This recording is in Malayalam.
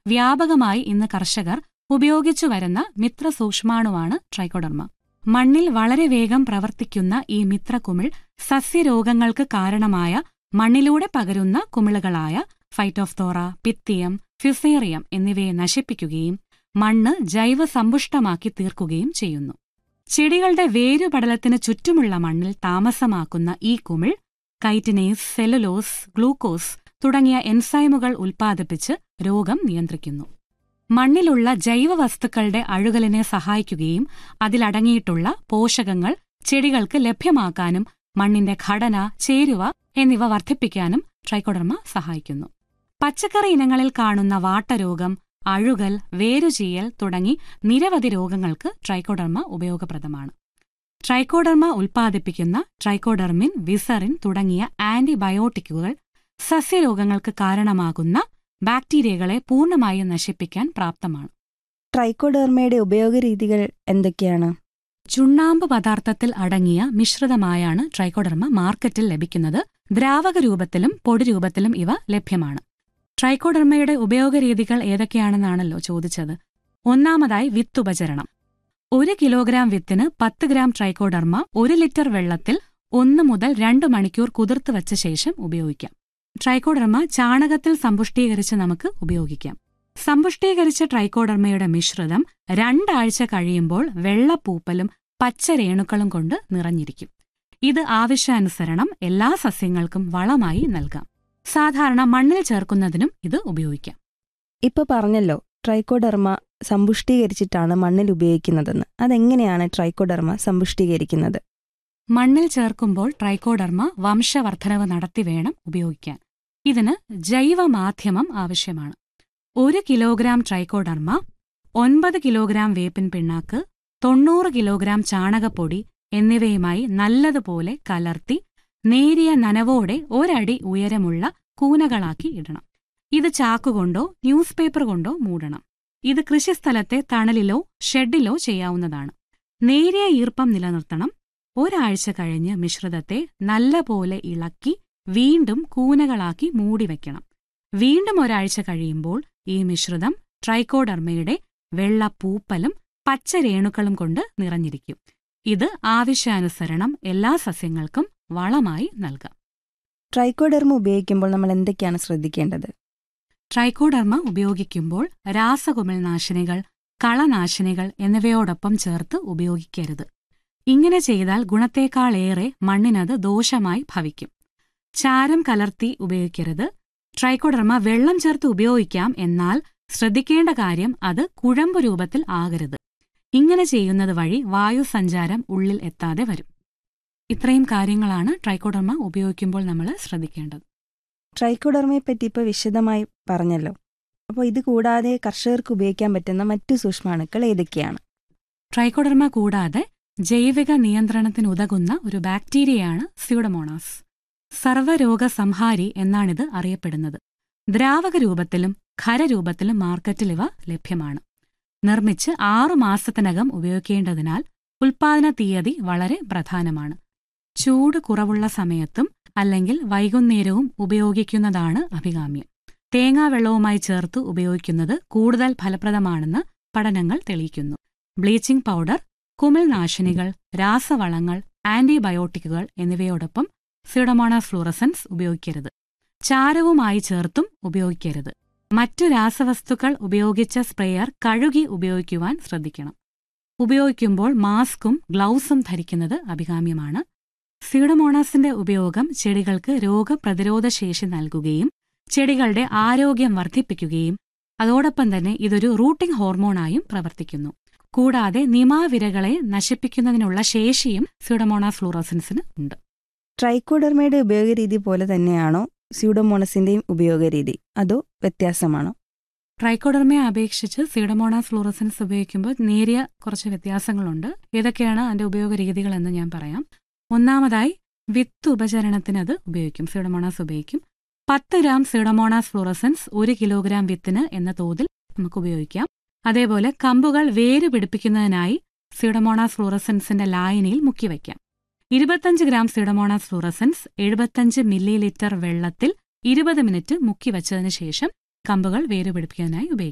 വ്യാപകമായി ഇന്ന് കർഷകർ ഉപയോഗിച്ചു വരുന്ന മിത്രസൂക്ഷ്മാണുവാണ് ട്രൈക്കോഡർമ മണ്ണിൽ വളരെ വേഗം പ്രവർത്തിക്കുന്ന ഈ മിത്രകുമിൾ സസ്യരോഗങ്ങൾക്ക് കാരണമായ മണ്ണിലൂടെ പകരുന്ന കുമിളുകളായ ഫൈറ്റോഫ്തോറ പിത്തിയം ഫ്യുസേറിയം എന്നിവയെ നശിപ്പിക്കുകയും മണ്ണ് ജൈവസമ്പുഷ്ടമാക്കി തീർക്കുകയും ചെയ്യുന്നു ചെടികളുടെ വേരുപടലത്തിന് ചുറ്റുമുള്ള മണ്ണിൽ താമസമാക്കുന്ന ഈ കുമിൾ കൈറ്റിനേസ് സെലുലോസ് ഗ്ലൂക്കോസ് തുടങ്ങിയ എൻസൈമുകൾ ഉൽപ്പാദിപ്പിച്ച് രോഗം നിയന്ത്രിക്കുന്നു മണ്ണിലുള്ള ജൈവവസ്തുക്കളുടെ അഴുകലിനെ സഹായിക്കുകയും അതിലടങ്ങിയിട്ടുള്ള പോഷകങ്ങൾ ചെടികൾക്ക് ലഭ്യമാക്കാനും മണ്ണിന്റെ ഘടന ചേരുവ എന്നിവ വർദ്ധിപ്പിക്കാനും ട്രൈക്കോഡർമ സഹായിക്കുന്നു പച്ചക്കറി ഇനങ്ങളിൽ കാണുന്ന വാട്ടരോഗം അഴുകൽ വേരുചീയൽ തുടങ്ങി നിരവധി രോഗങ്ങൾക്ക് ട്രൈക്കോഡർമ ഉപയോഗപ്രദമാണ് ട്രൈക്കോഡർമ ഉൽപ്പാദിപ്പിക്കുന്ന ട്രൈക്കോഡർമിൻ വിസറിൻ തുടങ്ങിയ ആന്റിബയോട്ടിക്കുകൾ സസ്യരോഗങ്ങൾക്ക് കാരണമാകുന്ന ബാക്ടീരിയകളെ പൂർണ്ണമായും നശിപ്പിക്കാൻ പ്രാപ്തമാണ് ട്രൈക്കോഡെർമയുടെ ഉപയോഗരീതികൾ എന്തൊക്കെയാണ് ചുണ്ണാമ്പ് പദാർത്ഥത്തിൽ അടങ്ങിയ മിശ്രിതമായാണ് ട്രൈക്കോഡർമ മാർക്കറ്റിൽ ലഭിക്കുന്നത് ദ്രാവക രൂപത്തിലും പൊടി രൂപത്തിലും ഇവ ലഭ്യമാണ് ട്രൈക്കോഡർമയുടെ ഉപയോഗരീതികൾ ഏതൊക്കെയാണെന്നാണല്ലോ ചോദിച്ചത് ഒന്നാമതായി വിത്തുപചരണം ഒരു കിലോഗ്രാം വിത്തിന് പത്ത് ഗ്രാം ട്രൈക്കോഡർമ ഒരു ലിറ്റർ വെള്ളത്തിൽ ഒന്ന് മുതൽ രണ്ട് മണിക്കൂർ കുതിർത്ത് വച്ച ശേഷം ഉപയോഗിക്കാം ട്രൈക്കോഡർമ ചാണകത്തിൽ സമ്പുഷ്ടീകരിച്ച് നമുക്ക് ഉപയോഗിക്കാം സമ്പുഷ്ടീകരിച്ച ട്രൈക്കോഡർമയുടെ മിശ്രിതം രണ്ടാഴ്ച കഴിയുമ്പോൾ വെള്ളപ്പൂപ്പലും പച്ച രേണുക്കളും കൊണ്ട് നിറഞ്ഞിരിക്കും ഇത് ആവശ്യാനുസരണം എല്ലാ സസ്യങ്ങൾക്കും വളമായി നൽകാം സാധാരണ മണ്ണിൽ ചേർക്കുന്നതിനും ഇത് ഉപയോഗിക്കാം ഇപ്പൊ പറഞ്ഞല്ലോ ട്രൈക്കോഡെർമ സമ്പുഷ്ടീകരിച്ചിട്ടാണ് മണ്ണിൽ ഉപയോഗിക്കുന്നതെന്ന് അതെങ്ങനെയാണ് ട്രൈക്കോഡെർമ സമ്പുഷ്ടീകരിക്കുന്നത് മണ്ണിൽ ചേർക്കുമ്പോൾ ട്രൈക്കോഡർമ വംശവർദ്ധനവ് നടത്തി വേണം ഉപയോഗിക്കാൻ ഇതിന് ജൈവമാധ്യമം ആവശ്യമാണ് ഒരു കിലോഗ്രാം ട്രൈക്കോഡർമ ഒൻപത് കിലോഗ്രാം വേപ്പിൻ പിണ്ണാക്ക് തൊണ്ണൂറ് കിലോഗ്രാം ചാണകപ്പൊടി എന്നിവയുമായി നല്ലതുപോലെ കലർത്തി നേരിയ നനവോടെ ഒരടി ഉയരമുള്ള കൂനകളാക്കി ഇടണം ഇത് ചാക്കുകൊണ്ടോ ന്യൂസ് പേപ്പർ കൊണ്ടോ മൂടണം ഇത് കൃഷിസ്ഥലത്തെ തണലിലോ ഷെഡിലോ ചെയ്യാവുന്നതാണ് നേരിയ ഈർപ്പം നിലനിർത്തണം ഒരാഴ്ച കഴിഞ്ഞ് മിശ്രിതത്തെ നല്ലപോലെ ഇളക്കി വീണ്ടും കൂനകളാക്കി മൂടിവെക്കണം വീണ്ടും ഒരാഴ്ച കഴിയുമ്പോൾ ഈ മിശ്രിതം ട്രൈക്കോഡർമയുടെ വെള്ള പൂപ്പലും പച്ച രേണുക്കളും കൊണ്ട് നിറഞ്ഞിരിക്കും ഇത് ആവശ്യാനുസരണം എല്ലാ സസ്യങ്ങൾക്കും വളമായി നൽകാം ട്രൈക്കോഡെർമ ഉപയോഗിക്കുമ്പോൾ നമ്മൾ എന്തൊക്കെയാണ് ശ്രദ്ധിക്കേണ്ടത് ട്രൈക്കോഡർമ ഉപയോഗിക്കുമ്പോൾ രാസകുമിൾനാശിനികൾ കളനാശിനികൾ എന്നിവയോടൊപ്പം ചേർത്ത് ഉപയോഗിക്കരുത് ഇങ്ങനെ ചെയ്താൽ ഗുണത്തേക്കാളേറെ മണ്ണിനത് ദോഷമായി ഭവിക്കും ചാരം കലർത്തി ഉപയോഗിക്കരുത് ട്രൈക്കോഡർമ വെള്ളം ചേർത്ത് ഉപയോഗിക്കാം എന്നാൽ ശ്രദ്ധിക്കേണ്ട കാര്യം അത് കുഴമ്പ് രൂപത്തിൽ ആകരുത് ഇങ്ങനെ ചെയ്യുന്നത് വഴി വായുസഞ്ചാരം ഉള്ളിൽ എത്താതെ വരും ഇത്രയും കാര്യങ്ങളാണ് ട്രൈക്കോഡർമ ഉപയോഗിക്കുമ്പോൾ നമ്മൾ ശ്രദ്ധിക്കേണ്ടത് ട്രൈക്കോഡെർമയെ പറ്റി ഇപ്പോൾ വിശദമായി പറഞ്ഞല്ലോ അപ്പോൾ ഇത് കൂടാതെ കർഷകർക്ക് ഉപയോഗിക്കാൻ പറ്റുന്ന മറ്റു സൂക്ഷ്മാണുക്കൾ ഏതൊക്കെയാണ് ട്രൈക്കോഡർമ കൂടാതെ ജൈവിക നിയന്ത്രണത്തിനുതകുന്ന ഒരു ബാക്ടീരിയയാണ് സ്യൂഡമോണാസ് സർവ്വരോഗ സംഹാരി എന്നാണിത് അറിയപ്പെടുന്നത് ദ്രാവക രൂപത്തിലും ഖരരൂപത്തിലും മാർക്കറ്റിൽ ഇവ ലഭ്യമാണ് നിർമ്മിച്ച് ആറു മാസത്തിനകം ഉപയോഗിക്കേണ്ടതിനാൽ ഉൽപാദന തീയതി വളരെ പ്രധാനമാണ് ചൂട് കുറവുള്ള സമയത്തും അല്ലെങ്കിൽ വൈകുന്നേരവും ഉപയോഗിക്കുന്നതാണ് അഭികാമ്യം തേങ്ങാവെള്ളവുമായി ചേർത്ത് ഉപയോഗിക്കുന്നത് കൂടുതൽ ഫലപ്രദമാണെന്ന് പഠനങ്ങൾ തെളിയിക്കുന്നു ബ്ലീച്ചിംഗ് പൗഡർ കുമിൾനാശിനികൾ രാസവളങ്ങൾ ആന്റിബയോട്ടിക്കുകൾ എന്നിവയോടൊപ്പം സിഡമോണാസ് ഫ്ലൂറസൻസ് ഉപയോഗിക്കരുത് ചാരവുമായി ചേർത്തും ഉപയോഗിക്കരുത് മറ്റു രാസവസ്തുക്കൾ ഉപയോഗിച്ച സ്പ്രേയർ കഴുകി ഉപയോഗിക്കുവാൻ ശ്രദ്ധിക്കണം ഉപയോഗിക്കുമ്പോൾ മാസ്കും ഗ്ലൗസും ധരിക്കുന്നത് അഭികാമ്യമാണ് സീഡമോണാസിന്റെ ഉപയോഗം ചെടികൾക്ക് രോഗപ്രതിരോധ ശേഷി നൽകുകയും ചെടികളുടെ ആരോഗ്യം വർദ്ധിപ്പിക്കുകയും അതോടൊപ്പം തന്നെ ഇതൊരു റൂട്ടിംഗ് ഹോർമോണായും പ്രവർത്തിക്കുന്നു കൂടാതെ നിമാവിരകളെ നശിപ്പിക്കുന്നതിനുള്ള ശേഷിയും സ്യൂഡമോണാസ് ഫ്ലൂറോസൻസിന് ഉണ്ട് ട്രൈക്കോഡെർമയുടെ ഉപയോഗരീതി പോലെ തന്നെയാണോ സ്യൂഡോമോണസിന്റെയും ഉപയോഗരീതി അതോ വ്യത്യാസമാണോ ട്രൈക്കോഡർമയെ അപേക്ഷിച്ച് സീഡമോണാസ് ഫ്ലൂറസൻസ് ഉപയോഗിക്കുമ്പോൾ നേരിയ കുറച്ച് വ്യത്യാസങ്ങളുണ്ട് ഏതൊക്കെയാണ് അതിന്റെ ഉപയോഗ രീതികളെന്ന് ഞാൻ പറയാം ഒന്നാമതായി വിത്ത് ഉപചരണത്തിന് അത് ഉപയോഗിക്കും സീഡമോണാസ് ഉപയോഗിക്കും പത്ത് ഗ്രാം സീഡമോണാസ് ഫ്ലൂറസൻസ് ഒരു കിലോഗ്രാം വിത്തിന് എന്ന തോതിൽ നമുക്ക് ഉപയോഗിക്കാം അതേപോലെ കമ്പുകൾ വേര് പിടിപ്പിക്കുന്നതിനായി സീഡമോണാസ് ഫ്ലൂറസൻസിന്റെ ലായനിയിൽ മുക്കിവയ്ക്കാം ഇരുപത്തഞ്ച് ഗ്രാം സീഡമോണാസ് ഫ്ലൂറസൻസ് എഴുപത്തഞ്ച് മില്ലി ലിറ്റർ വെള്ളത്തിൽ ഇരുപത് മിനിറ്റ് മുക്കി വച്ചതിന് ശേഷം കമ്പുകൾ വേര് പിടിപ്പിക്കാനായി ഉപയോഗിക്കാം